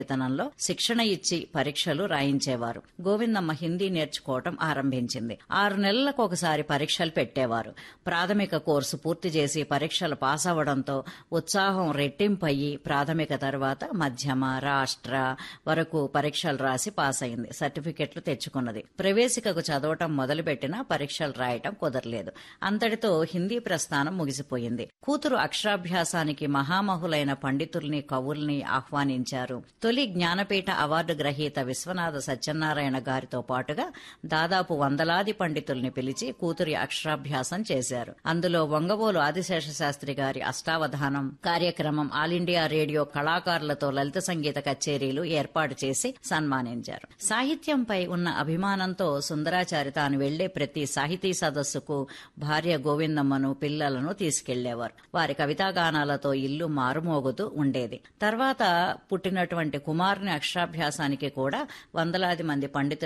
వేతనంలో శిక్షణ ఇచ్చి పరీక్షలు రాయించేవారు గోవిందమ్మ హిందీ నేర్చుకోవటం ఆరంభించింది ఆరు నెలలకు ఒకసారి పరీక్షలు పెట్టేవారు ప్రాథమిక కోర్సు పూర్తి చేసి పరీక్షలు పాస్ అవ్వడంతో ఉత్సాహం రెట్టింపయ్యి ప్రాథమిక తర్వాత మధ్యమ రాష్ట్ర వరకు పరీక్షలు రాసి పాస్ అయింది సర్టిఫికెట్లు తెచ్చుకున్నది ప్రవేశికకు చదవటం మొదలుపెట్టినా పరీక్షలు రాయటం కుదరలేదు అంతటితో హిందీ ప్రస్థానం ముగిసిపోయింది కూతురు అక్షరాభ్యాసానికి మహామహులైన పండితుల్ని కవుల్ని ఆహ్వానించారు తొలి జ్ఞానపీఠ అవార్డు గ్రహీత విశ్వనాథ సత్యనారాయణ గారితో పాటుగా దాదాపు వందలాది పండితుల్ని పిలిచి కూతురి అక్షరాభ్యాసం చేశారు అందులో వంగవోలు ఆదిశేష శాస్త్రి గారి అష్టావధానం కార్యక్రమం ఆల్ ఇండియా రేడియో కళాకారులతో లలిత సంగీత కచేరీలు ఏర్పాటు చేసి సన్మానించారు సాహిత్యంపై ఉన్న అభిమానంతో సుందరాచారి తాను వెళ్లే ప్రతి సాహితీ సదస్సుకు భార్య గోవిందమ్మను పిల్లలను తీసుకెళ్లేవారు వారి కవితాగానాలతో ఇల్లు మారుమోగుతూ ఉండేది తర్వాత పుట్టినటువంటి కుమారుని అక్షరాభ్యాసానికి కూడా వందలాది మంది పండితులు